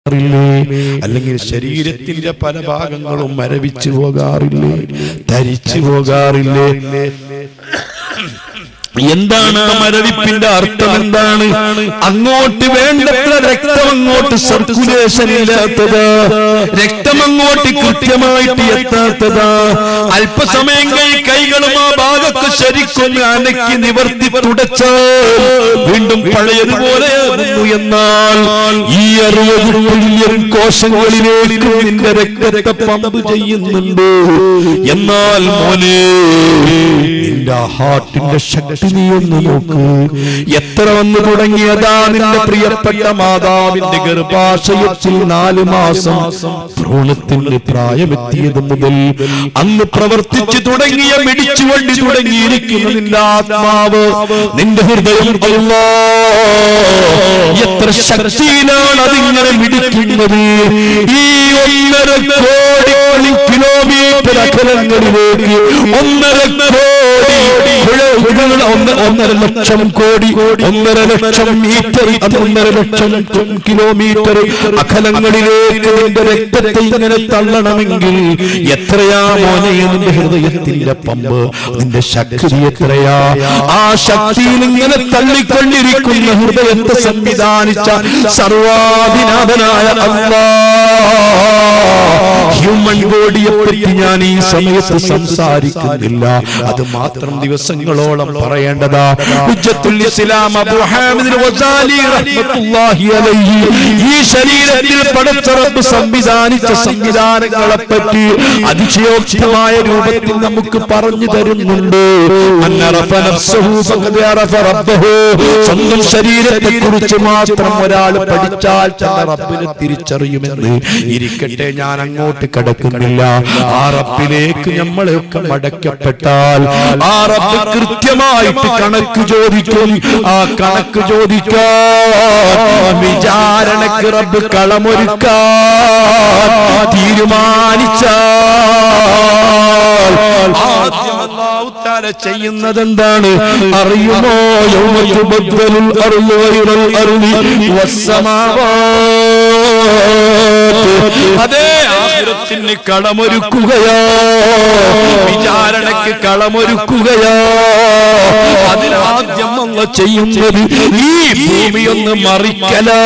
പോകാറില്ലേ അല്ലെങ്കിൽ ശരീരത്തിന്റെ പല ഭാഗങ്ങളും മരവിച്ചു പോകാറില്ലേ ധരിച്ചു പോകാറില്ലേ എന്താണ് ആ മരവിപ്പിന്റെ അർത്ഥം എന്താണ് അങ്ങോട്ട് വേണ്ടത്ര രക്തം അങ്ങോട്ട് സർക്കുലേഷൻ ഇല്ലാത്തത് രക്തം അങ്ങോട്ട് കൃത്യമായിട്ട് എത്താത്തത് അല്പസമയം കൈ കൈകളും ആ ഭാഗത്ത് ശരിക്കും അനക്കി നിവർത്തി തുടച്ച് വീണ്ടും പഴയതുപോലെയാകുന്നു എന്നാൽ ഈ അറുപത് മില്യൺ കോശങ്ങളിലേക്ക് നിന്റെ രക്തത്തെ പമ്പ് ചെയ്യുന്നുണ്ട് എന്നാൽ മോനെ നിന്റെ ഹാർട്ടിന്റെ ശക്തി നീ ഒന്ന് നോക്ക് എത്ര വന്നു തുടങ്ങിയതാ നിന്റെ പ്രിയപ്പെട്ട മാതാവിന്റെ ഗർഭാശയത്തിൽ നാല് മാസം ഭ്രൂണത്തിന് പ്രായമെത്തിയത് മുതൽ അന്ന് പ്രവർത്തിച്ചു തുടങ്ങിയ മിടിച്ചു വണ്ടി തുടങ്ങിയിരിക്കുന്ന നിന്റെ ആത്മാവ് നിന്റെ ഹൃദയം അല്ലാ, എത്ര ശക്തിയിലാണ് അതിങ്ങനെ മിടിക്കുന്നത് ഈ ഒന്നര കോടി കിലോമീറ്റർ അകലങ്ങളിലേക്ക് ഒന്നര കോടി പുഴ- പുഴകൾ ഒന്ന് ഒന്നര ലക്ഷം കോടി ഒന്നര ലക്ഷം മീറ്റർ അത് ഒന്നര ലക്ഷം കിലോമീറ്റർ അകലങ്ങളിലേക്ക് നിന്റെ രക്തത്തെ ഇങ്ങനെ തള്ളണമെങ്കിൽ എത്രയാ മോനെ നിന്റെ ഹൃദയത്തിന്റെ പമ്പ് നിന്റെ ശക്തി എത്രയാ ആ ശക്തിയിൽ ഇങ്ങനെ തള്ളിക്കൊണ്ടിരിക്കുന്ന ഹൃദയത്തെ സംവിധാനിച്ച സർവാധിനാഥനായ അല്ലാ ഹ്യൂമൻ ബോഡിയെ പറ്റി ഞാൻ ഈ സമയത്ത് സംസാരിക്കുന്നില്ല അത് മാത്രം ദിവസങ്ങളോളം പറയേണ്ടതാ ഹുജ്ജത്തുൽ ഇസ്ലാം അബൂ ഹാമിദ് വസാലി റഹ്മത്തുള്ളാഹി അലൈഹി ഈ ശരീരത്തിൽ പടച്ച റബ്ബ് സംവിധാനിച്ച സംവിധാനങ്ങളെ പറ്റി അതിശയോക്തമായ രൂപത്തിൽ നമുക്ക് പറഞ്ഞു തരുന്നുണ്ട് മൻ അറഫ നഫ്സഹു ഫഖദ് അറഫ റബ്ബഹു സ്വന്തം ശരീരത്തെ കുറിച്ച് മാത്രം ഒരാൾ പഠിച്ചാൽ തന്റെ റബ്ബിനെ തിരിച്ചറിയുമെന്ന് ഇരിക്കട്ടെ ഞാൻ അങ്ങോട്ട് കടക്കുന്നില്ല ആ റബ്ബിലേക്ക് നമ്മളെയൊക്കെ മടക്കപ്പെട്ടാൽ ആ റബ്ബ് കൃത്യമായിട്ട് കണക്ക് ചോദിക്കും ആ കണക്ക് ചോദിക്കാൻ വിചാരണക്ക് റബ്ബ് കളമൊരുക്കാൻ തീരുമാനിച്ചാൽ ആദ്യം അല്ലാഹു തആല ചെയ്യുന്നത് എന്താണ് അറിയുമോ യൗമ തുബദ്ദലുൽ അർളു ഗൈറൽ അർളി വസ്സമാവാത്ത് അതേ ആഖിറത്തിന് കളമൊരുക്കുകയോ വിചാരണക്ക് കളമൊരുക്കുകയോ അതിനാദ്യം അല്ല ചെയ്യുന്നത് ഈ ഭൂമി ഒന്ന് മറിക്കലോ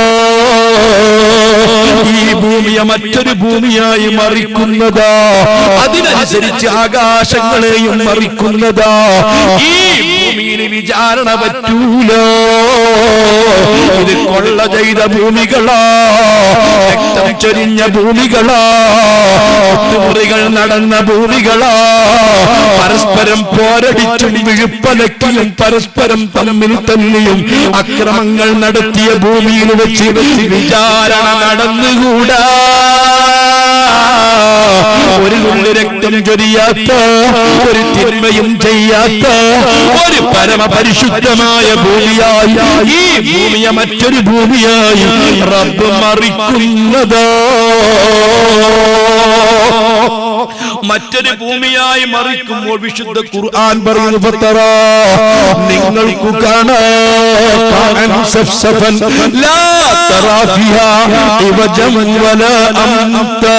ഈ ഭൂമിയെ മറ്റൊരു ഭൂമിയായി മറിക്കുന്നതാ അതിനനുസരിച്ച് ആകാശങ്ങളെയും മറിക്കുന്നതാ ഈ ഭൂമിയിൽ വിചാരണ പറ്റൂല ഇത് കൊള്ള ചെയ്ത ഭൂമികളാ രക്തം ചൊരിഞ്ഞ ഭൂമികളാ ഒത്തുമുറികൾ നടന്ന ഭൂമികളാ പരസ്പരം പോരടിച്ചും വിഴുപ്പലക്കിയും പരസ്പരം തമ്മിൽ തല്ലിയും അക്രമങ്ങൾ നടത്തിയ ഭൂമിയിൽ വെച്ച് വിചാരണ നടന്നുകൂടാ ഒരു തുള്ളി രക്തം ചൊരിയാത്ത ഒരു തിന്മയും ചെയ്യാത്ത ഒരു പരമപരിശുദ്ധമായ ഭൂമിയായി ഈ ഭൂമിയെ മറ്റൊരു ഭൂമിയായി റബ്ബ് മറിക്കുന്നതോ മറ്റൊരു ഭൂമിയായി മറിക്കുമ്പോൾ വിശുദ്ധ ഖുർആൻ പറയുന്നു ഫത്തറ നിങ്ങൾക്ക് കാണാൻ സഫ്സഫൻ ലാ തറാ ഫിഹാ ഇവജൻ വലാ അംതാ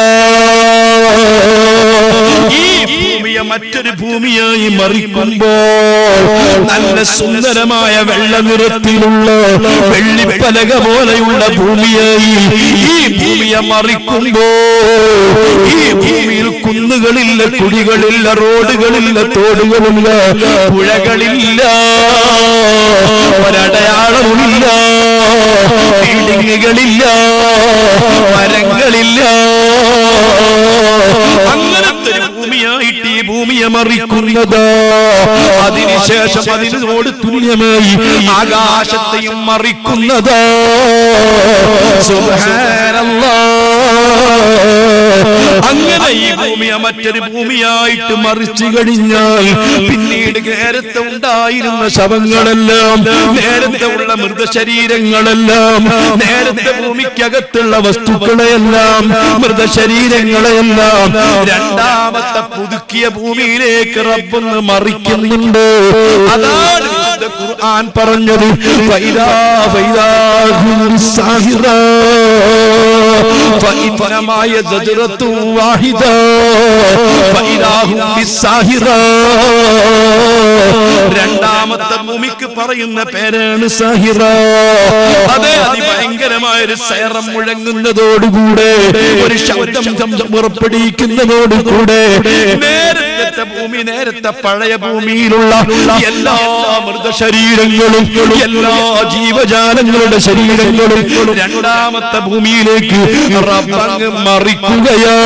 ഈ ഭൂമിയെ മറ്റൊരു ഭൂമിയായി മറിക്കുമ്പോൾ നല്ല സുന്ദരമായ വെള്ള നിറത്തിലുള്ള വെള്ളിപ്പലക പോലെയുള്ള ഭൂമിയായി ഈ ഭൂമിയെ മറിക്കുമ്പോൾ ഈ ഭൂമിയിൽ കുന്നുകളില്ല കുടികളില്ല റോഡുകളില്ല തോടുകളില്ല പുഴകളില്ല ഒരടയാളമില്ല ബിൽഡിങ്ങുകളില്ല മരങ്ങളില്ല അങ്ങനത്തെ ഒരു ഭൂമിയായിട്ട് ഈ ഭൂമിയെ മറിക്കുന്നത് അതിനുശേഷം അതിനോട് തുല്യമായി ആകാശത്തെയും മറിക്കുന്നത് അങ്ങനെ ഈ ഭൂമിയെ മറ്റൊരു ഭൂമിയായിട്ട് മറിച്ചു കഴിഞ്ഞാൽ പിന്നീട് നേരത്തെ ഉണ്ടായിരുന്ന ശവങ്ങളെല്ലാം നേരത്തെ ഉള്ള മൃതശരീരങ്ങളെല്ലാം നേരത്തെ ഭൂമിക്കകത്തുള്ള വസ്തുക്കളെയെല്ലാം മൃതശരീരങ്ങളെയെല്ലാം രണ്ടാമത്തെ പുതുക്കിയ ഭൂമിയിലേക്ക് റബ്ബൊന്ന് മറിക്കുന്നുണ്ട് അതാണ് വിശുദ്ധ ഖുർആൻ പറഞ്ഞത് ഫൈദാ ഫൈദാ ഹും സാഹിറാ ഫഇന്നമായ സജറത്തു വാഹിദ ഫഇലാഹും ബിസ്സാഹിറ രണ്ടാമത്തെ ഭൂമിക്ക് പറയുന്ന പേരാണ് സാഹിറ അതെ അതിഭയങ്കരമായ ഒരു സൈറം മുഴങ്ങുന്നതോടുകൂടെ ഒരു ശബ്ദം ശബ്ദം പുറപ്പെടുവിക്കുന്നതോടുകൂടെ നേരത്തെ ഭൂമി നേരത്തെ പഴയ ഭൂമിയിലുള്ള എല്ലാ മൃതശരീരങ്ങളും എല്ലാ ജീവജാലങ്ങളുടെ ശരീരങ്ങളും രണ്ടാമത്തെ ഭൂമിയിലേക്ക് റബ്ബങ്ങ് മറിക്കുകയോ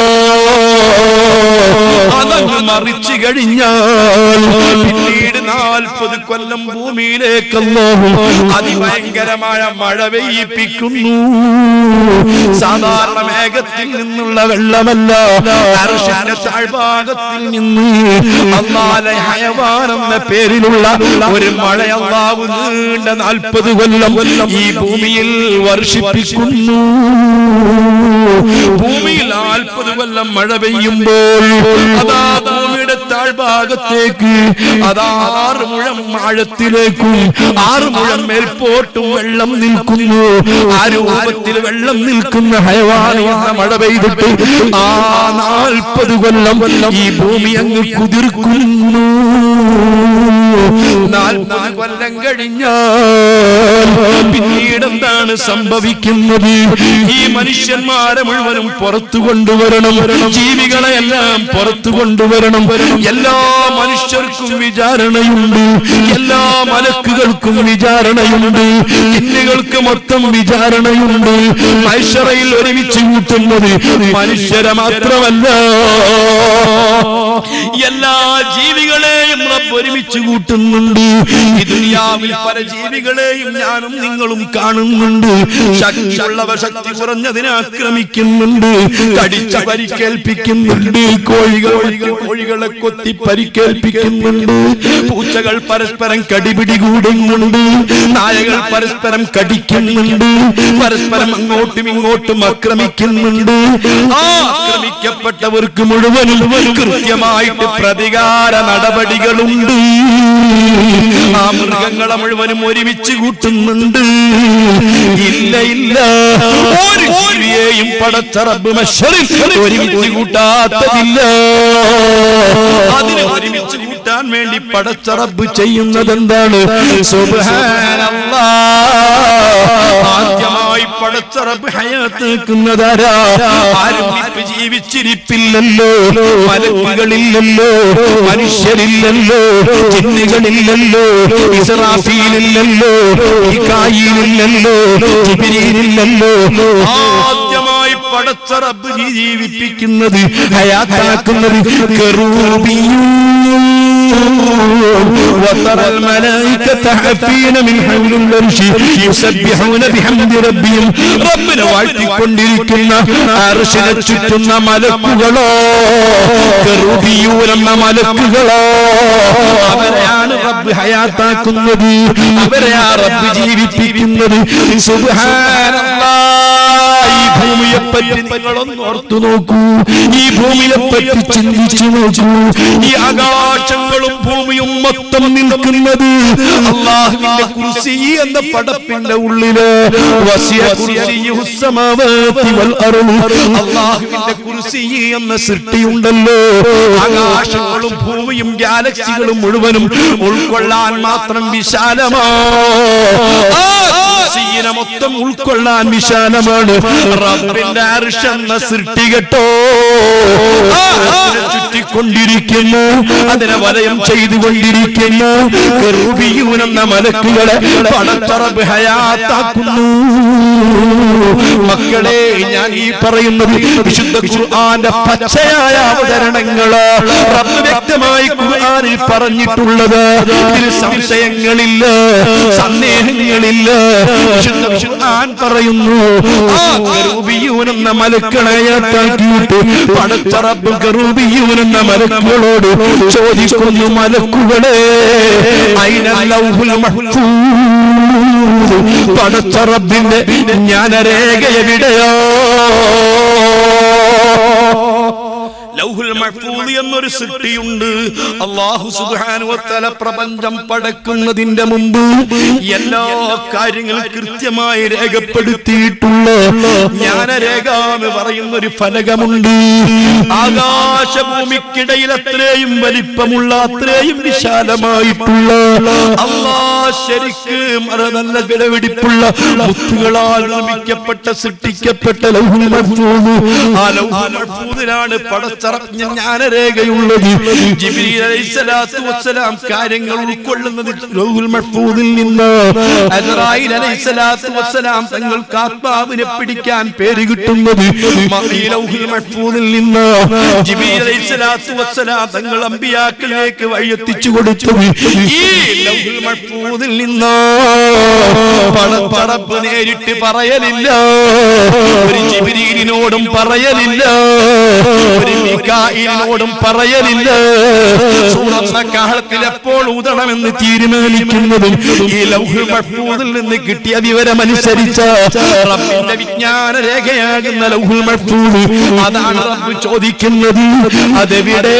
അതങ്ങ് മറിച്ചു കഴിഞ്ഞാൽ പിന്നീട് നാൽപ്പത് കൊല്ലം ഭൂമിയിലേക്ക് അല്ലാഹു അതിഭയങ്കരമായ മഴ പെയ്യിപ്പിക്കുന്നു സാധാരണ മേഘത്തിൽ നിന്നുള്ള വെള്ളമല്ല അർശന്റെ താഴ്ഭാഗത്തിൽ നിന്ന് അള്ളാലെ ഹയവാൻ എന്ന പേരിലുള്ള ഒരു മഴ അള്ളാഹു നീണ്ട നാൽപ്പത് കൊല്ലം ഈ ഭൂമിയിൽ വർഷിപ്പിക്കുന്നു ഭൂമിയിൽ നാൽപ്പത് കൊല്ലം മഴ പെയ്യുമ്പോൾ അതാ ഭൂമിയുടെ താഴ്ഭാഗത്തേക്ക് അതാ ആറ് മുഴം ആഴത്തിലേക്കും ആറ് മുഴം മേൽപോട്ടും വെള്ളം നിൽക്കുന്നു ആ രൂപത്തിൽ വെള്ളം നിൽക്കുന്ന ഹയവാനി എന്ന മഴ പെയ്തിട്ട് ആ നാൽപ്പത് കൊല്ലം ഈ ഭൂമി അങ്ങ് കുതിർക്കുന്നു നാൽപ്പത് കൊല്ലം കഴിഞ്ഞാൽ പിന്നീട് എന്താണ് സംഭവിക്കുന്നത് ഈ മനുഷ്യന്മാരെ മുഴുവനും പുറത്തു കൊണ്ടുവരണം ജീവികളെ എല്ലാം പുറത്തു കൊണ്ടുവരണം എല്ലാ മനുഷ്യർക്കും വിചാരണയുണ്ട് എല്ലാ മലക്കുകൾക്കും വിചാരണയുണ്ട് ഇന്നുകൾക്ക് മൊത്തം വിചാരണയുണ്ട് മനുഷ്യറയിൽ ഒരുമിച്ച് കൂട്ടുന്നത് മനുഷ്യരെ മാത്രമല്ല എല്ലാ ജീവികളെയും റബ്ബ് ഒരുമിച്ച് കൂട്ടുന്നുണ്ട് ഈ ദുനിയാവിൽ പല ജീവികളെയും ഞാനും നിങ്ങളും കാണുന്നുണ്ട് ശക്തിയുള്ളവ ശക്തി കുറഞ്ഞതിനെ ആക്രമിക്കുന്നുണ്ട് കടിച്ച് പരിക്കേൽപ്പിക്കുന്നുണ്ട് കോഴികൾ മറ്റു കോഴികളെ കൊത്തി പരിക്കേൽപ്പിക്കുന്നുണ്ട് പൂച്ചകൾ പരസ്പരം കടിപിടി കൂടുന്നുണ്ട് നായകൾ പരസ്പരം കടിക്കുന്നുണ്ട് പരസ്പരം അങ്ങോട്ടും ഇങ്ങോട്ടും ആക്രമിക്കുന്നുണ്ട് ആ ആക്രമിക്കപ്പെട്ടവർക്ക് മുഴുവനും കൃത്യമായിട്ട് പ്രതികാര നടപടികളുണ്ട് ആ മൃഗങ്ങളെ മുഴുവനും ഒരുമിച്ച് കൂട്ടുന്നുണ്ട് ഇല്ല ഇല്ല ഒരു ജീവിയെയും പടച്ചറബ് മഷറിൽ ഒരുമിച്ച് കൂട്ടാത്തതില്ല അതിനെ ഒരുമിച്ച് കൂട്ടാൻ വേണ്ടി പടച്ചറബ് ചെയ്യുന്നത് എന്താണ് ആദ്യമായി പടച്ചറബ് ഹയാത്ത് നിൽക്കുന്നതാരാ ആരും ഇപ്പൊ ജീവിച്ചിരിപ്പില്ലല്ലോ മലക്കുകളില്ലല്ലോ മനുഷ്യരില്ലല്ലോ ജിന്നുകളില്ലല്ലോ ഇസ്രാഫീലില്ലല്ലോ ഇക്കായിലില്ലല്ലോ ജിബ്രീലില്ലല്ലോ ആദ്യമായി പടച്ച റബ്ബ് ജീവിപ്പിക്കുന്നത് ഹയാത്താക്കുന്നത് കറൂബിയും وترى الملائكة حفين من حول العرش يسبحون بحمد ربهم ربنا വാഴ്ത്തിക്കൊണ്ടിരിക്കുന്ന അർശിനെ ചുറ്റുന്ന മലക്കുകളോ കറുബിയൂരെന്ന മലക്കുകളോ അവരെയാണ് റബ്ബ് ഹയാത്താക്കുന്നത് അവരെയാ റബ്ബ് ജീവിപ്പിക്കുന്നത് സുബ്ഹാനല്ലാഹ് ഈ ഭൂമിയെ പറ്റി നിങ്ങളൊന്ന് ഓർത്തു നോക്കൂ ഈ ഭൂമിയെ പറ്റി ചിന്തിച്ചു നോക്കൂ ഈ ആകാശങ്ങളും ഭൂമിയും മൊത്തം നിൽക്കുന്നത് അള്ളാഹുവിന്റെ കുർസി എന്ന പടപ്പിന്റെ ഉള്ളില് വസിയ കുർസിയുഹു സമാവാതി വൽ അർള്. അള്ളാഹുവിന്റെ കുർസി എന്ന സൃഷ്ടിയുണ്ടല്ലോ ആകാശങ്ങളും ഭൂമിയും ഗാലക്സികളും മുഴുവനും ഉൾക്കൊള്ളാൻ മാത്രം വിശാലമാ ആ കുർസിയിനെ മൊത്തം ഉൾക്കൊള്ളാൻ വിശാലമാണ് റബ്ബിന്റെ അർഷ് എന്ന സൃഷ്ടി കേട്ടോ ആ അർശിനെ ചുറ്റിക്കൊണ്ടിരിക്കുന്നു അതിനെ വലയം ചെയ്തുകൊണ്ടിരിക്കുന്നു കെറൂബിയൂൻ എന്ന മലക്കുകളെ പടത്തറബ് ഹയാത്താക്കുന്നു മക്കളെ ഞാൻ ഈ പറയുന്നത് വിശുദ്ധ ഖുർആന്റെ പച്ചയായ അവതരണങ്ങള് റബ്ബ് വ്യക്തമായി ഖുർആനിൽ പറഞ്ഞിട്ടുള്ളത് ഇതിൽ സംശയങ്ങളില്ല സന്ദേഹങ്ങളില്ല വിശുദ്ധ ഖുർആൻ പറയുന്നു ആ കറൂബിയൂൻ എന്ന മലക്കളെ താക്കിയിട്ട് പടച്ച റബ്ബ് കറൂബിയൂൻ എന്ന മലക്കുകളോട് ചോദിക്കുന്നു മലക്കുകളെ അയിനല്ലൗഹുൽ മഹ്ഫൂസ് പടച്ച റബ്ബിന്റെ ജ്ഞാനരേഖ എവിടെയോ ലൗഹുൽ മഹ്ഫൂദ് എന്നൊരു എന്നൊരു സൃഷ്ടിയുണ്ട് അള്ളാഹു സുബാനുവത്തല പ്രപഞ്ചം പടക്കുന്നതിന്റെ മുമ്പ് എല്ലാ കാര്യങ്ങളും കൃത്യമായി രേഖപ്പെടുത്തിയിട്ടുള്ള ജ്ഞാനരേഖ എന്ന് പറയുന്ന ഒരു ഫലകമുണ്ട് ആകാശഭൂമിക്കിടയിൽ അത്രയും വലിപ്പമുള്ള അത്രയും വിശാലമായിട്ടുള്ള അള്ളാ ശരിക്ക് മറ നല്ല വിലപിടിപ്പുള്ള മുത്തുകളാൽ നിർമ്മിക്കപ്പെട്ട സൃഷ്ടിക്കപ്പെട്ട ലൗഹുൽ മഹ്ഫൂദ് ആ ലൗഹുൽ മഹ്ഫൂദിലാണ് പടച്ചറഞ്ഞ ജ്ഞാനരേഖയുള്ളത് ജിബ്രീൽ അലൈഹിസ്സലാത്തു വസ്സലാം കാര്യങ്ങൾ ഉൾക്കൊള്ളുന്നത് ലൗഹുൽ മഹ്ഫൂദിൽ നിന്ന് അസ്രായിൽ അലൈഹിസ്സലാത്തു വസ്സലാം തങ്ങൾക്ക് ആത്മാവിനെ പിടിക്കാൻ പേര് കിട്ടുന്നത് മ- ഈ ലൗഹുൽ മഹ്ഫൂദിൽ നിന്ന് ജിബ്രീൽ അലൈഹിസ്സലാത്തു വസ്സലാം തങ്ങൾ അമ്പിയാക്കളിലേക്ക് വഴിയെത്തിച്ചു കൊടുത്തത് ഈ ലൗഹുൽ മഹ്ഫൂദിൽ നിന്ന് പടച്ചറപ്പ് നേരിട്ട് പറയലില്ല ഒരു ജിബ്രീലിനോടും പറയലില്ല ഒരു മികായിലിനോടും പറയലില്ല സൂറന്ന കാലത്തിൽ എപ്പോൾ ഊതണമെന്ന് തീരുമാനിക്കുന്നതും ഈ ലൗഹുൽ മഹ്ഫൂദിൽ നിന്ന് കിട്ടിയ വിവരമനുസരിച്ച് റബ്ബിന്റെ വിജ്ഞാന രേഖയാകുന്ന ലൗഹുൽ മഹ്ഫൂദ് അതാണ് റബ്ബ് ചോദിക്കുന്നത് അതെവിടെ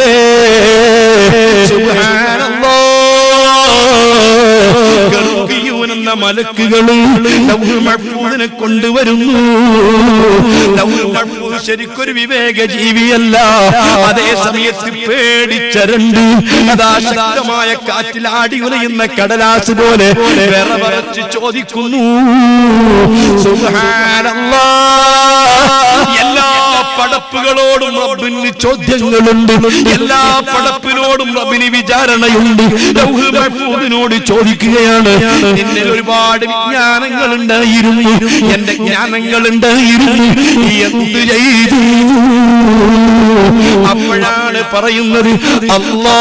സുബ്ഹാനല്ലാഹ് ഗർഭിയൂൻ എന്ന മലക്കുകള് ലൗഹുൽ മഹ്ഫൂദിനെ കൊണ്ടുവരുന്നു ലൗഹുൽ മഹ്ഫൂദ് ശരിക്കൊരു വിവേക ജീവിയല്ല അതേ സമയത്ത് പേടിച്ചരണ്ട് അതാ ശക്തമായ കാറ്റിൽ ആടി ഉലയുന്ന കടലാസ് പോലെ വിറവറച്ച് ചോദിക്കുന്നു സുബ്ഹാനല്ലാഹ് എല്ലാ പടപ്പുകളോടും റബ്ബിന് ചോദ്യങ്ങളുണ്ട് എല്ലാ പടപ്പിനോടും റബ്ബിന് വിചാരണയുണ്ട് ലൗഹുൽ മഹ്ഫൂദിനോട് ചോദിക്കുകയാണ് നിന്നിൽ ഒരുപാട് വിജ്ഞാനങ്ങൾ ഉണ്ടായിരുന്നു എന്റെ ജ്ഞാനങ്ങൾ ഉണ്ടായിരുന്നു നീ എന്ത് ചെയ്തു അപ്പോഴാണ് പറയുന്നത് അല്ലാ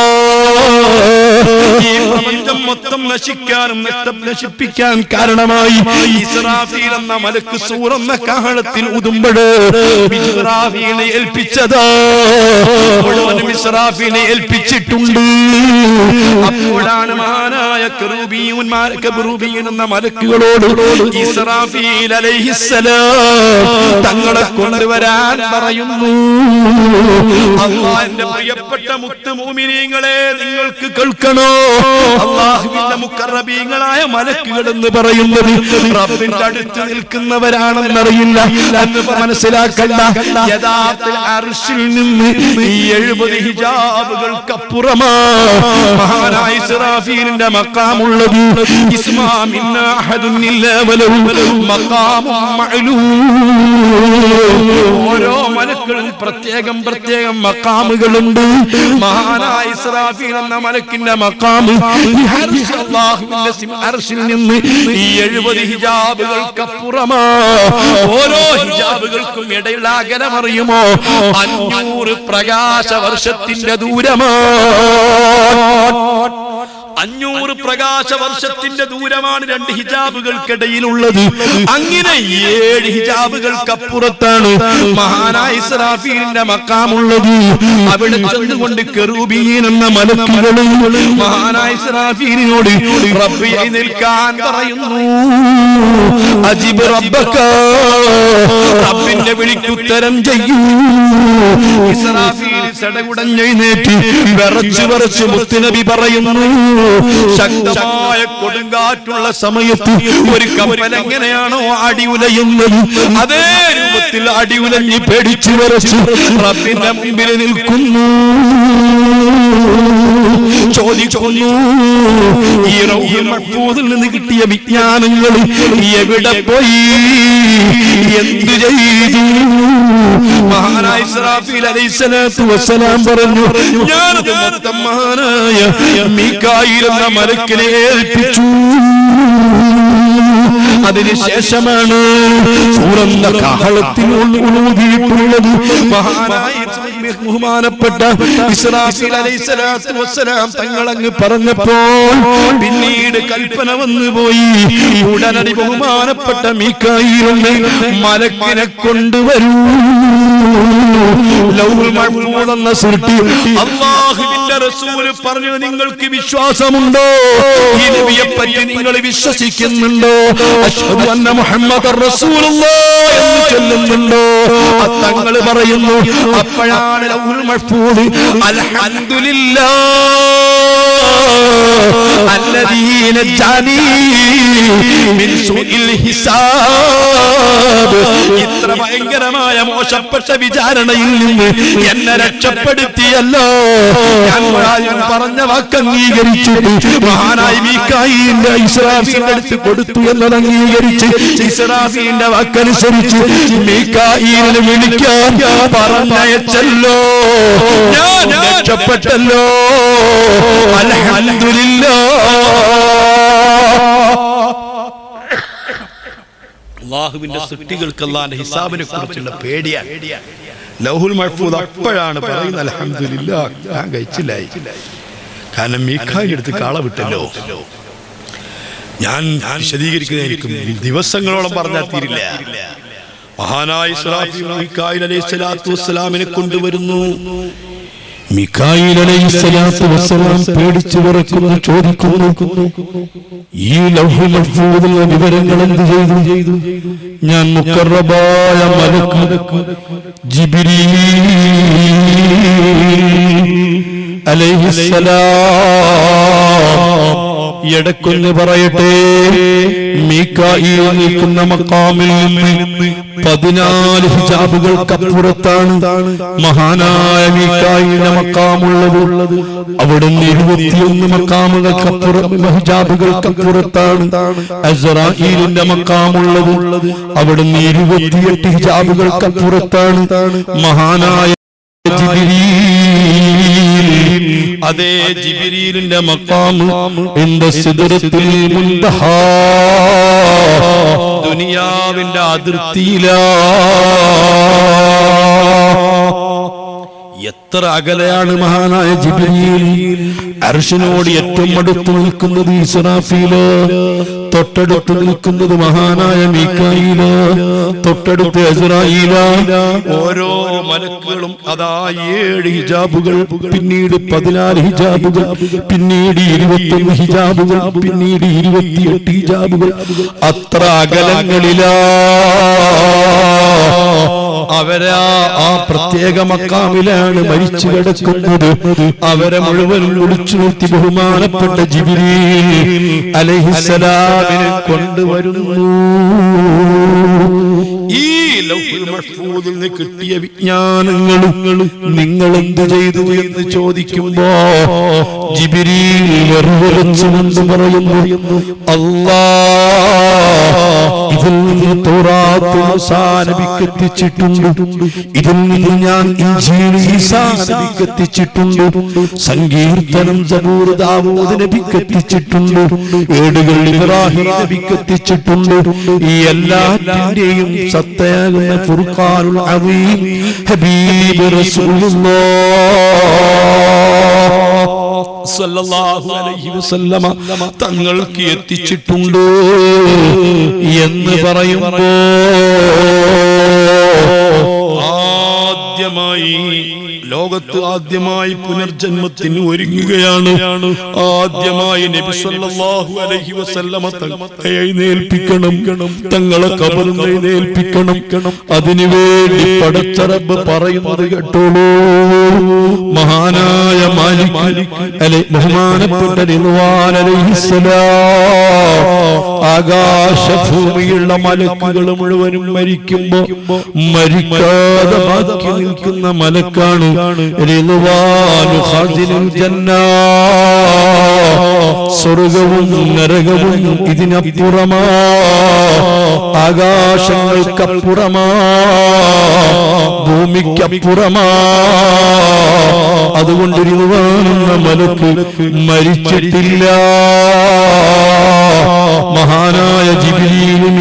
ഈ പ്രപഞ്ചം മൊത്തം നശിക്കാനും നഷ്ടം നശിപ്പിക്കാൻ കാരണമായി ഇസ്രാഫീൽ എന്ന മലക്ക് സൂറന്ന കാഹളത്തിൽ ഉതുമ്പഴ് ഇസ്രാഫീലിനെ ഏൽപ്പിച്ചതാ മുഴുവനും ഇസ്രാഫീലിനെ ഏൽപ്പിച്ചിട്ടുണ്ട് അപ്പോഴാണ് മഹാനായ കെറൂബിയൂന്മാർ കെറൂബിയൻ എന്ന മലക്കുകളോട് ഇസ്രാഫീൽ അലൈഹിസ്സലാം തങ്ങളെ കൊണ്ടുവരാൻ പറയുന്നു അള്ളാന്റെ പ്രിയപ്പെട്ട മുത്തുമൂമിനീങ്ങളെ നിങ്ങൾക്ക് കേൾക്കണോ അള്ളാഹുവിന്റെ മുക്കറബീങ്ങളായ മലക്കുകൾ എന്ന് പറയുന്നത് റബ്ബിന്റെ അടുത്ത് നിൽക്കുന്നവരാണെന്നറിയില്ല എന്ന് മനസ്സിലാക്കണ്ട യഥാർത്ഥ അർഷിൽ നിന്ന് ഈ എഴുപത് ഹിജാബുകൾക്കപ്പുറമാ മഹാനായ ഇസ്രാഫീലിന്റെ മക്കാമുള്ളത് ഇസ്മാമിന്ന അഹദുന്നില്ല വലഹു മഖാമും മഅലൂം ഓരോ മലക്കളും പ്രത്യേകം പ്രത്യേകം മക്കാമുകളുണ്ട് മഹാനായ ഇസ്രാഫീൽ എന്ന മലക്കിന്റെ മക്കാമ് ഈ അർശ് അല്ലാഹുവിന്റെ സിം- അർശിൽ നിന്ന് ഈ എഴുപത് ഹിജാബുകൾക്കപ്പുറമാ ഓരോ ഹിജാബുകൾക്കും ഇടയുള്ള അകലമറിയുമോ അഞ്ഞൂറ് പ്രകാശ വർഷത്തിന്റെ ദൂരമാ അഞ്ഞൂറ് പ്രകാശ വർഷത്തിന്റെ ദൂരമാണ് രണ്ട് ഹിജാബുകൾക്കിടയിലുള്ളത് അങ്ങനെ ഏഴ് ഹിജാബുകൾക്കപ്പുറത്താണ് മഹാനായ ഇസ്രാഫീലിന്റെ മക്കാമുള്ളത് അവിടെ ചെന്നുകൊണ്ട് കെറൂബീൻ എന്ന മലക്കുകളും മഹാനായ ഇസ്രാഫീലിനോട് റബ്ബിയായി നിൽക്കാൻ പറയുന്നു അജിബ് റബ്ബക്ക റബ്ബിന്റെ വിളിക്കുത്തരം ചെയ്യൂ ഇസ്രാഫീൽ സടകുടഞ്ഞെഴുന്നേറ്റ് വിറച്ച് വിറച്ച് മുത്തുനബി പറയുന്നു ശക്തമായ കൊടുങ്കാറ്റുള്ള സമയത്ത് ഒരു കപ്പൽ എങ്ങനെയാണോ അടി ഉലയുന്നത് അതേ രൂപത്തിൽ അടി ഉലഞ്ഞ് പേടിച്ചു വിറച്ച് റബ്ബിന്റെ മുമ്പിൽ നിൽക്കുന്നു ചോദിക്കുന്നു ഈ റൗഹുൽ മഹ്ഫൂദിൽ നിന്ന് കിട്ടിയ വിജ്ഞാനങ്ങൾ എവിടെ പോയി എന്ത് ചെയ്തു മഹാനായ ഇസ്രാഫീൽ അലൈഹിസ്സലാത്തു വസ്സലാം പറഞ്ഞു ഞാനത് മൊത്തം മഹാനായ മീകായിൽ എന്ന മലക്കിനെ ഏൽപ്പിച്ചു അതിനുശേഷമാണ് തുറന്ന കാഹളത്തിൽ ഊതിയിട്ടുള്ളത് മഹാനായ ബഹുമാനപ്പെട്ട ഇസ്രാഫീൽ അലൈഹിസ്സലാത്തു വസ്സലാം തങ്ങളങ്ങ് പറഞ്ഞപ്പോൾ പിന്നീട് കൽപ്പന വന്നു പോയി ഉടനടി ബഹുമാനപ്പെട്ട മീക്കായിലുണ്ട് മലക്കിനെ കൊണ്ടുവരൂ ലൗഹുൽ മഹ്ഫൂദ് എന്ന സൃഷ്ടി അള്ളാഹുവിന്റെ റസൂല് പറഞ്ഞു നിങ്ങൾക്ക് വിശ്വാസമുണ്ടോ ഈ നബിയെ പറ്റി നിങ്ങൾ വിശ്വസിക്കുന്നുണ്ടോ അഷ്ഹദു അന്ന മുഹമ്മദ് റസൂലുള്ളാഹ് എന്ന് ചൊല്ലുന്നുണ്ടോ തങ്ങൾ തങ്ങൾ പറയുന്നു അപ്പോഴാണ് ലൗഹുൽ മഹ്ഫൂദ് അൽഹംദുലില്ലാ الذي نجاني من سوء الحساب ഇത്ര ഭയങ്കരമായ മോശപ്പെട്ട വിചാരണയിൽ നിന്ന് എന്നെ രക്ഷപ്പെടുത്തിയല്ലോ ഞാൻ ഞാൻ പറഞ്ഞ വാക്ക് അംഗീകരിച്ചിട്ട് മഹാനായി മീക്കായിന്റെ ഇസ്രാഫീന്റെ അടുത്ത് കൊടുത്തു എന്നത് അംഗീകരിച്ച് ഇസ്രാഫീന്റെ വാക്കനുസരിച്ച് മീക്കായിനെ വിളിക്കാൻ പറഞ്ഞയച്ചല്ലോ ഞാൻ രക്ഷപ്പെട്ടല്ലോ അൽഹംദുലില്ലാ അള്ളാഹുവിന്റെ സൃഷ്ടികൾക്ക് അള്ളാന്റെ ഹിസാബിനെ കുറിച്ചുള്ള പേടിയാണ് ലൗഹുൽ മഹ്ഫൂദ് അപ്പോഴാണ് പറയുന്നത് അൽഹംദുലില്ലാ ഞാൻ കഴിച്ചില്ലായി കാരണം മീഖായി എടുത്ത് കാള വിട്ടല്ലോ ഞാൻ വിശദീകരിക്കുന്നത് എനിക്ക് ദിവസങ്ങളോളം പറഞ്ഞാൽ തീരില്ല മഹാനായ ഇസ്രാഫീൽ മീഖായിൽ അലൈഹി സ്വലാത്തു വസ്സലാമിനെ കൊണ്ടുവരുന്നു മിഖായിൽ അലൈഹിസ്സലാത്തു വസ്സലാം പേടിച്ചു വിറക്കുന്നു ചോദിക്കുന്നു ഈ ലൗഹു മഹ്ഫൂദിലെ വിവരങ്ങൾ എന്ത് ചെയ്തു ഞാൻ മുക്കറബായ മലക്ക് ജിബ്രീൽ അലൈഹിസ്സലാം ഇടക്കൊന്ന് പറയട്ടെ മീക്കായിൽ നിൽക്കുന്ന മക്കാമിൽ നിന്ന് പതിനാല് ഹിജാബുകൾക്കപ്പുറത്താണ് മഹാനായ മീക്കായിലെ മക്കാമുള്ളത് അവിടുന്ന് ഇരുപത്തിയൊന്ന് മക്കാമുകൾക്കപ്പുറം ഹിജാബുകൾക്കപ്പുറത്താണ് അസറായിലിന്റെ മക്കാമുള്ളത് അവിടുന്ന് ഇരുപത്തിയെട്ട് ഹിജാബുകൾക്കപ്പുറത്താണ് മഹാനായ ജിബ്രീൽ അതേ ജിബിരിലിന്റെ മക്കാമ് എന്റെ സിദുരത്തിൽ മുന്തഹ ദുനിയാവിന്റെ അതിർത്തിയിലാ എത്ര അകലെയാണ് മഹാനായ ജിബ്രീൽ അർഷനോട് ഏറ്റവും അടുത്ത് നിൽക്കുന്നത് ഇസ്രാഫീല് തൊട്ടടുത്ത് നിൽക്കുന്നത് മഹാനായ മീക്കായില് തൊട്ടടുത്ത് അസ്രായില ഓരോ മലക്കുകളും അതാ ഏഴ് ഹിജാബുകൾ പിന്നീട് പതിനാല് ഹിജാബുകൾ പിന്നീട് ഇരുപത്തൊന്ന് ഹിജാബുകൾ പിന്നീട് ഇരുപത്തിയെട്ട് ഹിജാബുകൾ അത്ര അകലങ്ങളിലാ അവരാ ആ പ്രത്യേക മക്കാമിലാണ് മരിച്ചു കിടക്കുന്നത് അവരെ മുഴുവൻ വിളിച്ചു നിർത്തി ബഹുമാനപ്പെട്ട ജിബിരിൽ അലഹിസലാമിനെ കൊണ്ടുവരുന്നു ഈ ലൗഹുൽ മഹ്ഫൂദിൽ നിന്ന് കിട്ടിയ വിജ്ഞാനങ്ങളും നിങ്ങൾ എന്ത് ചെയ്തു എന്ന് ചോദിക്കുമ്പോ ജിബിരിൽ വെറുതെച്ചുകൊണ്ട് പറയുന്നു അല്ലാ ഇതിൽ നിന്ന് തോറാത്ത് മൂസാ നബിക്ക് എത്തിച്ചിട്ടുണ്ട് ഇതിൽ നിന്ന് ഞാൻ ഇഞ്ചീൽ ഈസാ നബിക്ക് എത്തിച്ചിട്ടുണ്ട് സങ്കീർത്തനം സബൂർ ദാവൂദ് നബിക്ക് എത്തിച്ചിട്ടുണ്ട് ഏടുകൾ ഇബ്രാഹിം നബിക്ക് എത്തിച്ചിട്ടുണ്ട് ഈ എല്ലാറ്റിന്റെയും സത്തയാകുന്ന ഫുർഖാനുൽ അദീം ഹബീബ് റസൂലുള്ളാഹ് സല്ലല്ലാഹു അലൈഹി വസല്ലമ തങ്ങൾക്ക് എത്തിച്ചിട്ടുണ്ട് എന്ന് പറയുമ്പോ ആദ്യമായി ലോകത്ത് ആദ്യമായി പുനർജന്മത്തിന് ഒരുങ്ങുകയാണ് ആദ്യമായി നബി സല്ലല്ലാഹു അലൈഹി വസല്ലമ തങ്ങളെ എഴുന്നേൽപ്പിക്കണം തങ്ങളെ കബറിൽ എഴുന്നേൽപ്പിക്കണം അതിനുവേണ്ടി പടച്ച റബ്ബ് പറയുന്നത് കേട്ടോളൂ മഹാനായ മാലിക് അല്ലെ ബഹുമാനപ്പെട്ട റിദ്വാൻ അലൈഹിസ്സലാം ആകാശഭൂമിയുള്ള മലക്കുകൾ മുഴുവനും മരിക്കുമ്പോ മരിക്കാതെ ബാക്കി നിൽക്കുന്ന മലക്കാണ് റിദ്വാനു ഖാസിനുൽ ജന്ന സ്വർഗവും നരകവും ഇതിനപ്പുറമാ ആകാശങ്ങൾക്കപ്പുറമാ ഭൂമിക്കപ്പുറമാ അതുകൊണ്ട് ഇരുവാണെന്ന മലക്ക് മരിച്ചിട്ടില്ല മഹാനായ ജിബ്രീലും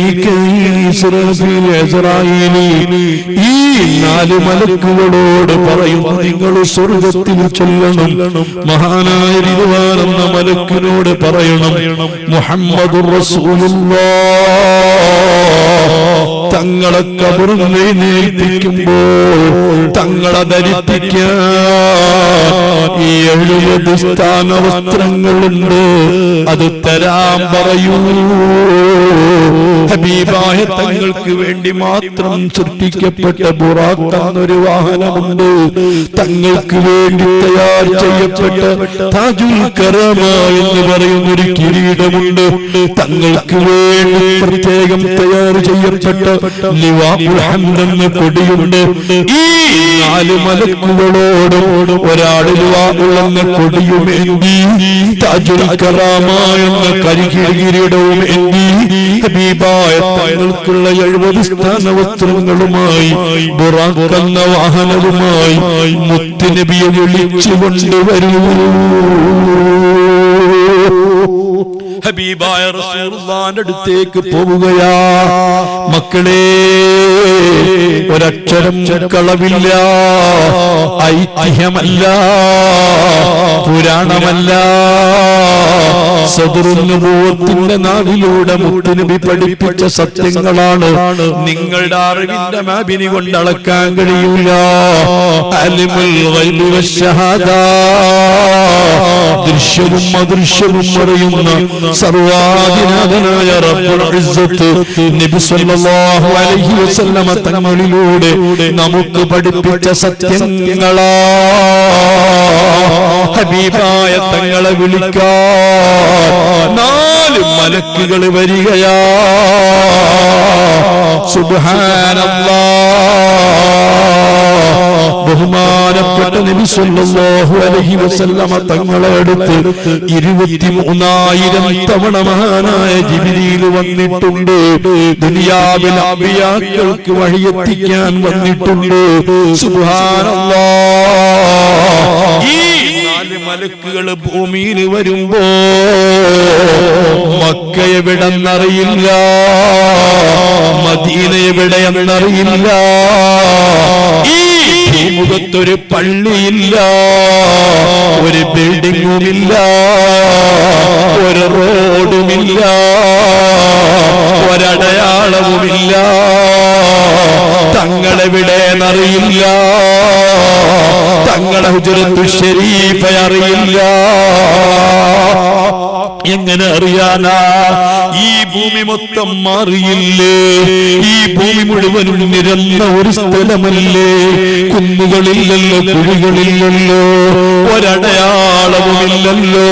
ഈ നാല് മലക്കുകളോട് പറയുന്നു നിങ്ങൾ സ്വർഗത്തിൽ ചെല്ലണം മഹാനായ ഇരുവാനെന്ന മലക്കിനോട് പറയണം മുഹമ്മദ് തങ്ങളെ കബറും എഴുന്നേൽപ്പിക്കുമ്പോൾ തങ്ങളെ ധരിപ്പിക്കാൻ ഈ എഴുപത് സ്ഥാന വസ്ത്രങ്ങളുണ്ട് അത് തരാൻ പറയൂ ഹബീബായ തങ്ങൾക്ക് വേണ്ടി മാത്രം സൃഷ്ടിക്കപ്പെട്ട ബുറാക്ക് എന്നൊരു വാഹനമുണ്ട് തങ്ങൾക്ക് വേണ്ടി തയ്യാർ ചെയ്യപ്പെട്ട താജുൽ കറമ എന്ന് പറയുന്ന ഒരു കിരീടമുണ്ട് തങ്ങൾക്ക് വേണ്ടി പ്രത്യേകം തയ്യാർ ചെയ്യപ്പെട്ട ലിവാഉൽ ഹംദ് എന്ന കൊടിയുണ്ട് ഈ നാല് മലക്കുകളോട് ഒരാൾ ലിവാഉൽ എന്ന കൊടിയുമേന്തി താജുൽ കറാമ എന്ന കരികിരീടവും ഏന്തി ഹബീബായ തങ്ങൾക്കുള്ള എഴുപത് സ്ഥാന വസ്ത്രങ്ങളുമായി ബുറാഖ് എന്ന വാഹനവുമായി മുത്തുനബിയെ വിളിച്ചു കൊണ്ടുവരൂ ഹബീബായ റസൂലുള്ളാന്റെ അടുത്തേക്ക് പോവുകയാ മക്കളെ ഒരക്ഷരം കളവില്ല ഐതിഹ്യമല്ല പുരാണമല്ല സദുറുന്നുഭവത്തിന്റെ നാവിലൂടെ മുത്തുനബി പഠിപ്പിച്ച സത്യങ്ങളാണ് നിങ്ങളുടെ അറിവിന്റെ മാപിനി കൊണ്ട് അളക്കാൻ കഴിയൂല അലിമുൽ ഗൈബി വശഹാദ ദൃശ്യവും അദൃശ്യവും അറിയുന്ന സർവാധിനാഥനായ റബ്ബുൽ ഇസ്സത്ത് നബി സല്ലല്ലാഹു അലൈഹി വസല്ലമ തങ്ങളിലൂടെ നമുക്ക് പഠിപ്പിച്ച സത്യങ്ങളാ ഹബീബായ തങ്ങളെ വിളിക്കാൻ നാല് മലക്കുകൾ വരികയാ സുബ്ഹാനല്ലാഹ് ബഹുമാനപ്പെട്ട നബി സല്ലല്ലാഹു അലൈഹി വസല്ലമ തങ്ങളെ അടുത്ത് ഇരുപത്തിമൂന്നായിരം തവണ മഹാനായ ജിബിരിയിൽ വന്നിട്ടുണ്ട് ദുനിയാവിൽ അമ്പിയാക്കൾക്ക് വഴിയെത്തിക്കാൻ വന്നിട്ടുണ്ട് സുബ്ഹാനല്ലാഹ് ഈ നാല് മലക്കുകൾ ഭൂമിയിൽ വരുമ്പോ മക്ക എവിടെന്നറിയില്ല മദീന എവിടെയെന്നറിയില്ല ഈ ഭൂമുഖത്തൊരു പള്ളിയില്ല ഒരു ബിൽഡിങ്ങുമില്ല ഒരു റോഡുമില്ല ഒരടയാളവുമില്ല തങ്ങളെവിടെ അറിയില്ല തങ്ങളെ ഹുജറത്തു ഷരീഫ അറിയില്ല എങ്ങനെ അറിയാനാ ഈ ഭൂമി മൊത്തം മാറിയില്ലേ ഈ ഭൂമി മുഴുവനും നിരന്ന ഒരു സ്ഥലമല്ലേ കുന്നുകളില്ലല്ലോ കുഴികളില്ലല്ലോ ഒരടയാളവുമില്ലല്ലോ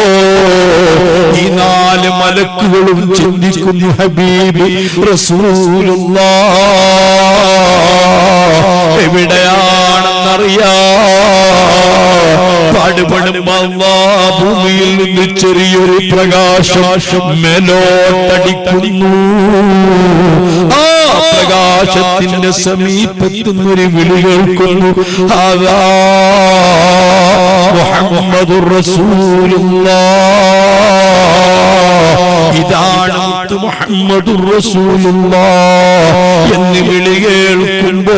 ഈ നാല് മലക്കുകളും ചിന്തിക്കുന്നു ഹബീബി റസൂലുള്ള എവിടെയാണെന്നറിയാ പാടുപടുമ്പോ ഭൂമിയിൽ നിന്ന് ചെറിയൊരു പ്രകാശം മേലോട്ടടിക്കുന്നു ആ പ്രകാശത്തിന്റെ സമീപത്തുനിന്നൊരു വിളി കേൾക്കുന്നു അതാ മുഹമ്മദുർ റസൂലുള്ളാഹ് ഇതാണ് മുത്ത് മുഹമ്മദുർ റസൂലുള്ളാഹ് എന്ന് വിളി കേൾക്കുമ്പോ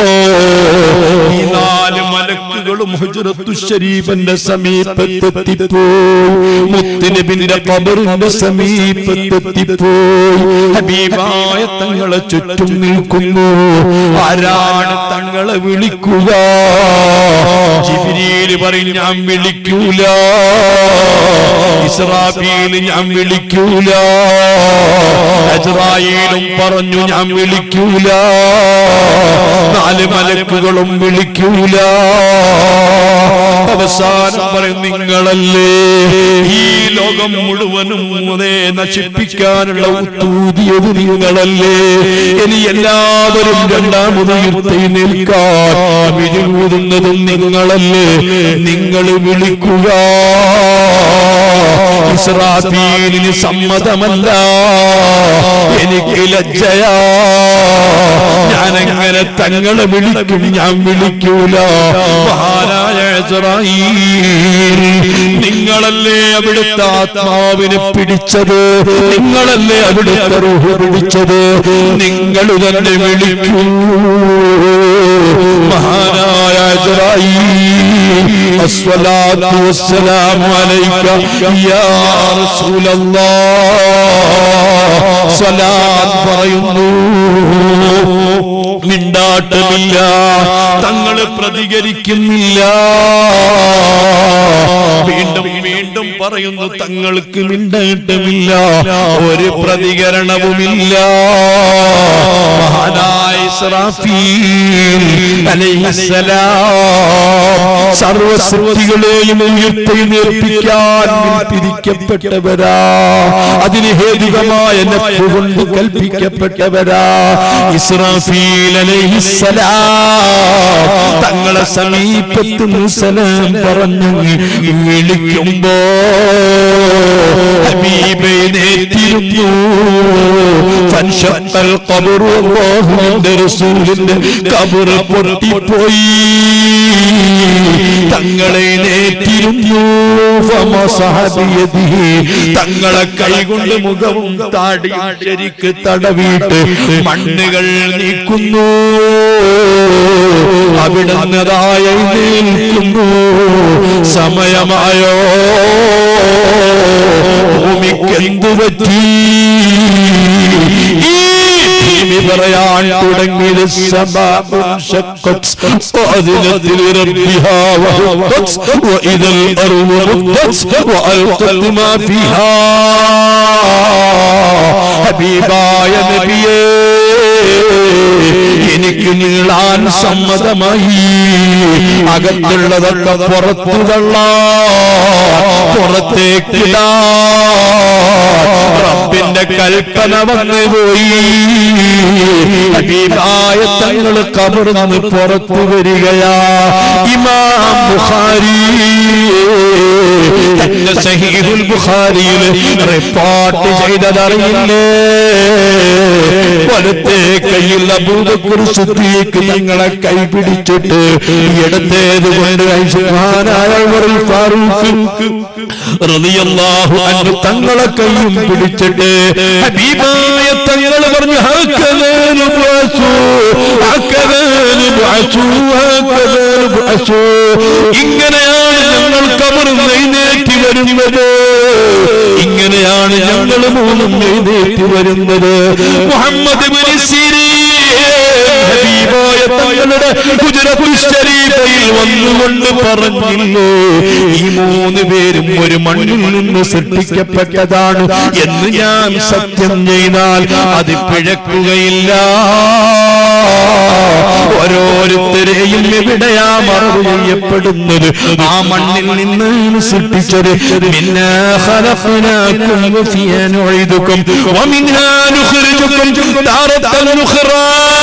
ഈ നാല് മലക്കുകളും ഹുജറത്തു ശരീഫന്റെ സമീപത്തെത്തിപ്പോയി മുത്തുനബിന്റെ ഖബറിന്റെ സമീപത്തെത്തിപ്പോയി ഹബീബായ തങ്ങളെ ചുറ്റും നിൽക്കുന്നു ആരാണ് തങ്ങളെ വിളിക്കുക ജിബ്രീൽ പറയും ഞാൻ വിളിക്കൂല ഇസ്രാഫീൽ ഞാൻ വിളിക്കൂല അജ്റായീലും പറഞ്ഞു ഞാൻ വിളിക്കൂല നാല് മലക്കുകളും വിളിക്കൂല അവസാനം പറയും നിങ്ങളല്ലേ ഈ ലോകം മുഴുവനും അതേ നശിപ്പിക്കാനുള്ള ഉത്തൂതിയത് നിങ്ങളല്ലേ ഇനി എല്ലാവരും രണ്ടാമത് ഉയർത്തെഴുന്നേൽക്കാൻ വിധികൂതുന്നതും നിങ്ങളല്ലേ നിങ്ങൾ വിളിക്കുക ഇസ്രാഫീലിന് സമ്മതമല്ല എനിക്ക് ലജ്ജയാ ഞാനെങ്ങനെ തങ്ങളെ വിളിക്കും ഞാൻ വിളിക്കൂല മഹാനായ ഇസ്രായീൽ നിങ്ങളല്ലേ അവിടുത്തെ ആത്മാവിനെ പിടിച്ചത് നിങ്ങളല്ലേ അവിടുത്തെ റൂഹ് പിടിച്ചത് നിങ്ങൾ തന്നെ വിളിക്കൂ മഹാനായ ഇസ്രായീൽ الصلاة والسلام عليك يا رسول الله صلاة പറയുന്നു മിണ്ടാട്ടമില്ല തങ്ങൾ പ്രതികരിക്കുന്നില്ല വീണ്ടും വീണ്ടും പറയുന്നു തങ്ങൾക്ക് മിണ്ടാട്ടമില്ല ഒരു പ്രതികരണവുമില്ല മഹാനായ ഇസ്രാഫീൽ അലൈഹിസ്സലാം സർവസൃഷ്ടികളെയും ഉയർത്തെഴുന്നേൽപ്പിക്കാൻ പിരിക്കപ്പെട്ടവരാ അതിന് ഹേതുകമായ നഫ്സ് കൊണ്ട് കൽപ്പിക്കപ്പെട്ടവരാ ഇസ്രാഫീൽ അലൈഹിസ്സലാം തങ്ങളെ സമീപത്ത് സലാം പറഞ്ഞു വിളിക്കുമ്പോ ഹബീബെ നേറ്റിരുന്നു ഫൻഷഖൽ ഖബറു അല്ലാഹുവിന്റെ റസൂലിന്റെ ഖബർ പൊട്ടിപ്പോയി തങ്ങളെ നേറ്റിരുന്നു ഫമസഹ ബിയദിഹി തങ്ങളെ കൈകൊണ്ട് മുഖവും താടിയും ശരിക്ക് തടവിയിട്ട് മണ്ണുകൾ നീക്കുന്നു അവിടുന്നതായ നിൽക്കുന്നു സമയമായോ ഭൂമിക്ക് എന്തു പറ്റി ഈ ഭൂമി പറയാൻ തുടങ്ങിയത് അതിനത്തിൽ وإذا الأرض مدت وألقت ما فيها ഹബീബായ നബിയേ എനിക്ക് നീളാൻ സമ്മതമായി അകത്തുള്ളതൊക്കെ പുറത്തു തള്ള പുറത്തേക്കിടാ റബ്ബിന്റെ കൽപ്പന വന്നു പോയി ഹബീബായ തങ്ങൾ കബർന്ന് പുറത്തു വരികയാ ഇമാം ബുഖാരി തന്റെ സഹീഹുൽ ബുഖാരിയിൽ റിപ്പോർട്ട് ചെയ്തതറിയില്ലേ വലത്തെ കയ്യിൽ അബൂബക്കർ സിദ്ദീഖ് തങ്ങളെ കൈ പിടിച്ചിട്ട് ഇടത്തേത് കൊണ്ട് ഐഷാനായ ഉമറുൽ ഫാറൂഖ് റളിയല്ലാഹു അൻഹു തങ്ങളെ കൈയും പിടിച്ചിട്ട് ഹബീബായ തങ്ങൾ പറഞ്ഞു ഹക്കലേനു ബഅസു ഹക്കലേനു ബഅസു ഹക്കലേനു ബഅസു ഇങ്ങനെയാണ് ഞങ്ങൾ കബറിൽ എഴുന്നേറ്റ് വരുന്നത് ഇങ്ങനെയാണ് ഞങ്ങൾ മൂന്നും എഴുന്നേറ്റ് വരുന്നത് മുഹമ്മദ് ബിൻ സിരീൻ ഹബീബായ തങ്ങളുടെ ഗുജറത്തുൽ ശരീഫയിൽ വന്നുകൊണ്ട് പറഞ്ഞില്ലേ ഈ മൂന്ന് പേരും ഒരു മണ്ണിൽ നിന്ന് സൃഷ്ടിക്കപ്പെട്ടതാണ് എന്ന് ഞാൻ സത്യം ചെയ്താൽ അത് പിഴക്കുകയില്ല ഓരോരുത്തരെയും എവിടെയാ മറവ് ചെയ്യപ്പെടുന്നത് ആ മണ്ണിൽ നിന്ന് സൃഷ്ടിച്ചത് മിന്നാ ഖലഖനാകും വഫിയാ നുഈദുകും വമിൻഹാ നുഖ്രിജുകും താറത്തൻ ഉഖ്റാ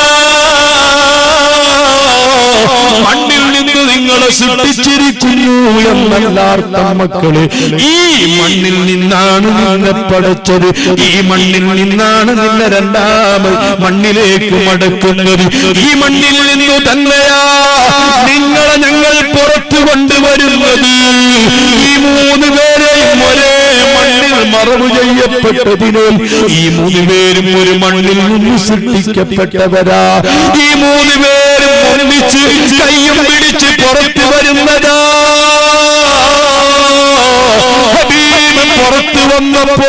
മണ്ണിൽ നിന്ന് നിങ്ങളെ സൃഷ്ടിച്ചിരിക്കുന്നു എന്നല്ലാർത്ഥം മക്കള് ഈ മണ്ണിൽ നിന്നാണ് നിന്നെ പടച്ചത് ഈ മണ്ണിൽ നിന്നാണ് നിന്നെ രണ്ടാമത് മണ്ണിലേക്ക് മടക്കുന്നത് ഈ മണ്ണിൽ നിന്നു തന്നെയാ നിങ്ങളെ ഞങ്ങൾ പുറത്തു കൊണ്ടുവരുന്നത് ഈ മൂന്ന് പേരെയും ഒരേ മണ്ണിൽ മറവ് ചെയ്യപ്പെട്ടതിനാൽ ഈ മൂന്ന് പേരും ഒരു മണ്ണിൽ നിന്ന് സൃഷ്ടിക്കപ്പെട്ടവരാ ഈ മൂന്ന് പേരും ഒന്നിച്ച് കയ്യും പിടിച്ച് പുറത്തു വരുന്നതാ ഹബീബ് പുറത്തു വന്നപ്പോ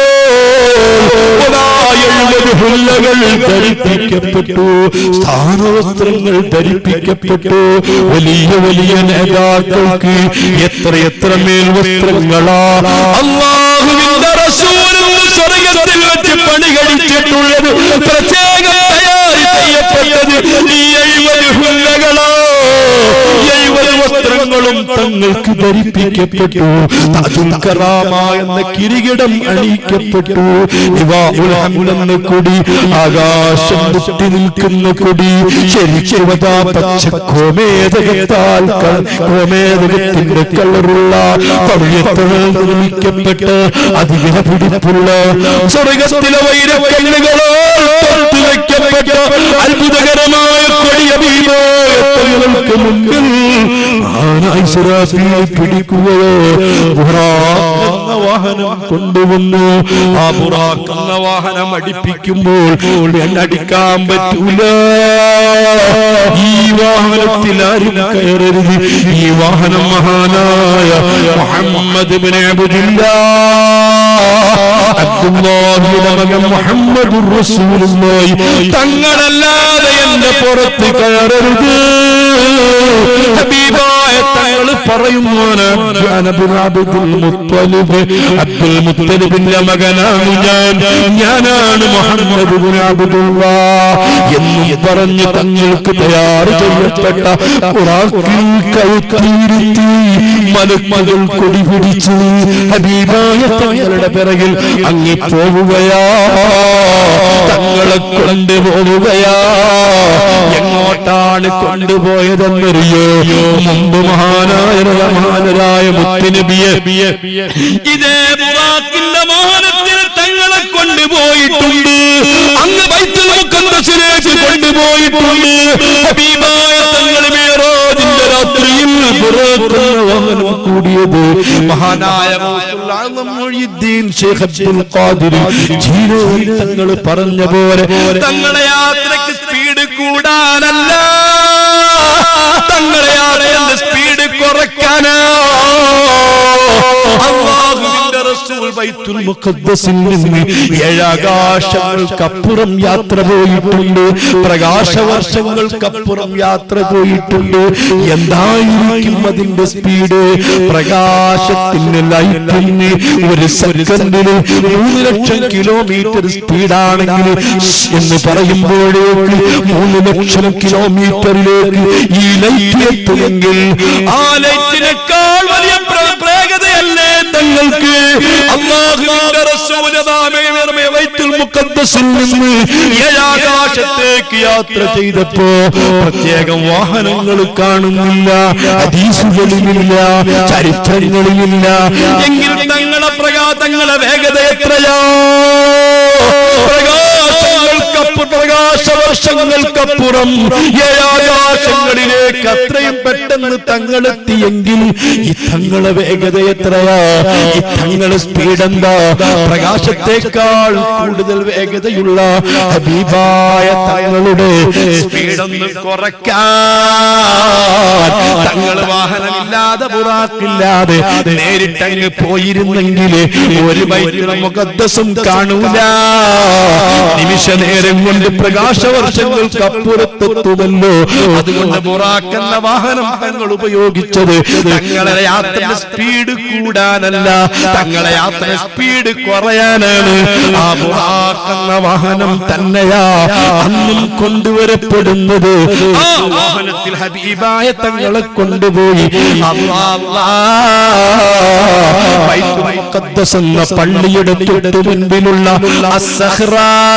എഴുപത് ഹുല്ലകൾ ധരിപ്പിക്കപ്പെട്ടു സ്ഥാനവസ്ത്രങ്ങൾ ധരിപ്പിക്കപ്പെട്ടു വലിയ വലിയ നേതാക്കൾക്ക് എത്ര എത്ര മേൽ വസ്ത്രങ്ങളാ അള്ളാഹുവിന്റെ റസൂലും സ്വർഗത്തിൽ വെച്ച് പണി കഴിച്ചിട്ടുള്ളത് പ്രത്യേകം തയ്യാറി ചെയ്യപ്പെട്ടത് ഈ എഴുപത് ഹുല്ലകളോ എഴുപത് വസ്ത്രങ്ങളും തങ്ങൾക്ക് ധരിപ്പിക്കപ്പെട്ടു താജുൽ കറാമ എന്ന കിരീടം അണിയിക്കപ്പെട്ടു നിവാഉൽ ഹംദ് എന്ന കൊടി ആകാശം മുട്ടി നിൽക്കുന്ന കൊടി ശരിക്കുവതാ പച്ച കോമേതകത്താൽ ക- കോമേതകത്തിന്റെ കളറുള്ള പവിഴത്തകൾ നിർമ്മിക്കപ്പെട്ട് അതിവില പിടിപ്പുള്ള സ്വർഗത്തിലെ വൈരക്കല്ലുകളോ തൊട്ട് വയ്ക്കപ്പെട്ട അത്ഭുതകരമായ കൊടിയ ഭീമോയങ്ങൾക്ക് മുമ്പിൽ ആനായ ഇസ്രാഫീൽ പിടിക്കുകയോ ബുറാഖ് എന്ന വാഹനം കൊണ്ടുവന്നു ആ ബുറാഖ് എന്ന വാഹനം അടിപ്പിക്കുമ്പോൾ എണ്ണടിക്കാൻ പറ്റൂല ഈ വാഹനത്തിൽ ആരും കയറരുത് ഈ വാഹനം മഹാനായ മുഹമ്മദ് ബിൻ അബ്ദുല്ലാ അബ്ദുല്ലാഹിയുടെ മകൻ മുഹമ്മദ് റസൂലുള്ളാഹി തങ്ങളല്ലാതെ എന്റെ പുറത്ത് കയറരുത് ഹബീബായ തങ്ങൾ പറയുവാണ് അബ്ദുൽ അബ്ദുൽ മുത്തലിബ് അബ്ദുൽ മുത്തലിബിന്റെ മകനാണ് ഞാൻ ഞാനാണ് മുഹമ്മദ് ബിൻ അബ്ദുല്ലാ എന്നും പറഞ്ഞ് തങ്ങൾക്ക് തയ്യാറ് ചെയ്യപ്പെട്ട ഖുറാഖിൽ കഴുത്തിരുത്തി മലക്മകൾ കൊടി പിടിച്ച് ഹബീബായ തങ്ങളുടെ പിറകിൽ അങ്ങി പോവുകയാ തങ്ങളെ കൊണ്ടുപോവുകയാ എങ്ങോട്ടാണ് കൊണ്ടുപോയതെന്നറിയോ മുമ്പ് മഹാനായ മഹാനരായ മുത്തുനബിയെ ഇതേ ബുറാക്കിന്റെ വാഹനത്തിൽ തങ്ങളെ കൊണ്ടുപോയിട്ടുണ്ട് അങ്ങ് ബൈത്തുൽ മുഖദ്ദസിലേക്ക് കൊണ്ടുപോയിട്ടുണ്ട് ഹബീബായ തങ്ങൾ മേറാജിന്റെ രാത്രിയിൽ ബുറാഖിന്റെ വാഹനം കൂടിയത് മഹാനായ ഗൗസുൽ ആസം മുഹ്യിദ്ദീൻ ശൈഖ് അബ്ദുൽ ഖാദിർ ജീലാനി തങ്ങൾ പറഞ്ഞ പോലെ തങ്ങളെ യാത്രയ്ക്ക് സ്പീഡ് കൂടാനല്ല തങ്ങളെ യാത്രയുടെ സ്പീഡ് കുറയ്ക്കാനാ അല്ലാഹുവിന്റെ റസൂൽ ബൈത്തുൽ മുഖദ്ദസിൽ നിന്ന് ഏഴാകാശങ്ങൾക്കപ്പുറം യാത്ര പോയിട്ടുണ്ട് പ്രകാശവർഷങ്ങൾക്കപ്പുറം യാത്ര പോയിട്ടുണ്ട് എന്തായിരിക്കും അതിന്റെ സ്പീഡ് പ്രകാശത്തിന് ലൈറ്റിന് ഒരു സെക്കൻഡിന് മൂന്ന് ലക്ഷം കിലോമീറ്റർ സ്പീഡാണെങ്കിൽ എന്ന് പറയുമ്പോഴേക്ക് മൂന്ന് ലക്ഷം കിലോമീറ്ററിലേക്ക് ഈ ലൈറ്റ് എത്തുമെങ്കിൽ ആ ലൈറ്റിനേക്കാൾ വലിയ പ്ര- പ്രേഗതയല്ലേ തങ്ങൾക്ക് അള്ളാഹുവിന്റെ റസൂല് നാമേ ബൈത്തുൽ മുഖദ്ദസിൽ നിന്ന് ഏഴാകാശത്തേക്ക് യാത്ര ചെയ്തപ്പോ പ്രത്യേകം വാഹനങ്ങൾ കാണുന്നില്ല ഹദീസുകളിലില്ല ചരിത്രങ്ങളിലില്ല എങ്കിൽ തങ്ങളെ പ്രകാ തങ്ങളെ വേഗത എത്രയാ പ്രകാശങ്ങൾക്കപ്പുറം പ്രകാശവർഷങ്ങൾക്കപ്പുറം ഏഴാകാശങ്ങളിലേക്ക് അത്രയും പെട്ടെന്ന് തങ്ങളെത്തിയെങ്കിൽ ഈ തങ്ങളെ വേഗത എത്രയാ ഈ തങ്ങളെ സ്പീഡ് എന്താ പ്രകാശത്തെക്കാൾ കൂടുതൽ വേഗതയുള്ള ഹബീബായ തങ്ങളുടെ സ്പീഡ് ഒന്ന് കുറയ്ക്കാൻ തങ്ങൾ വാഹനമില്ലാതെ ബുറാക്കില്ലാതെ നേരിട്ടങ്ങ് പോയിരുന്നെങ്കിൽ ഒരു ബൈക്കിന് മുഖദ്ദസും കാണൂല നിമിഷ നേരം കൊണ്ട് പ്രകാശവർഷങ്ങൾക്ക് അപ്പുറത്തെത്തുമല്ലോ അതുകൊണ്ട് ബുറാക്കെന്ന വാഹനം തങ്ങൾ ഉപയോഗിച്ചത് തങ്ങളെ യാത്ര സ്പീഡ് കൂടാനല്ല തങ്ങളെ യാത്ര സ്പീഡ് കുറയാനാണ് ആ ബുറാക്കെന്ന വാഹനം തന്നെയാ അന്നും കൊണ്ടുവരപ്പെടുന്നത് ആ വാഹനത്തിൽ ഹബീബായ തങ്ങളെ കൊണ്ടുപോയി അല്ലാ, അല്ലാ. ബൈത്തുൽ മുഖദ്ദസ് എന്ന പള്ളിയുടെ തൊട്ട് മുൻപിലുള്ള അസ്സഹ്റ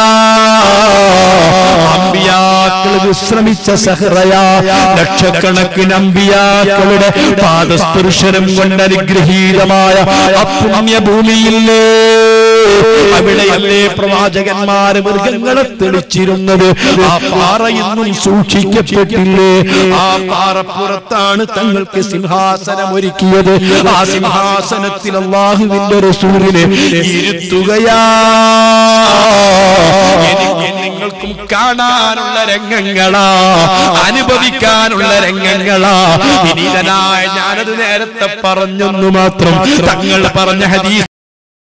അമ്പിയാക്കൾ വിശ്രമിച്ച സഹ്റയാ ലക്ഷക്കണക്കിന് അമ്പിയാക്കളുടെ പാദസ്പർശനം കൊണ്ട് അനുഗ്രഹീതമായ അപുണ്യഭൂമിയില്ലേ അവിടെയല്ലേ പ്രവാചകന്മാര് മൃഗങ്ങളെ തെളിച്ചിരുന്നത് ആ പാറ ഇന്നും സൂക്ഷിക്കപ്പെട്ടില്ലേ ആ പാറപ്പുറത്താണ് തങ്ങൾക്ക് സിംഹാസനം ഒരുക്കിയത് ആ സിംഹാസനത്തിൽ അള്ളാഹുവിന്റെ റസൂലിനെ ഇരുത്തുകയാ എനിക്ക് നിങ്ങൾക്കും കാണാനുള്ള രംഗങ്ങളാ അനുഭവിക്കാനുള്ള രംഗങ്ങളാ വിനീതനായ ഞാനത് നേരത്തെ പറഞ്ഞൊന്നു മാത്രം തങ്ങൾ പറഞ്ഞ ഹദീസ്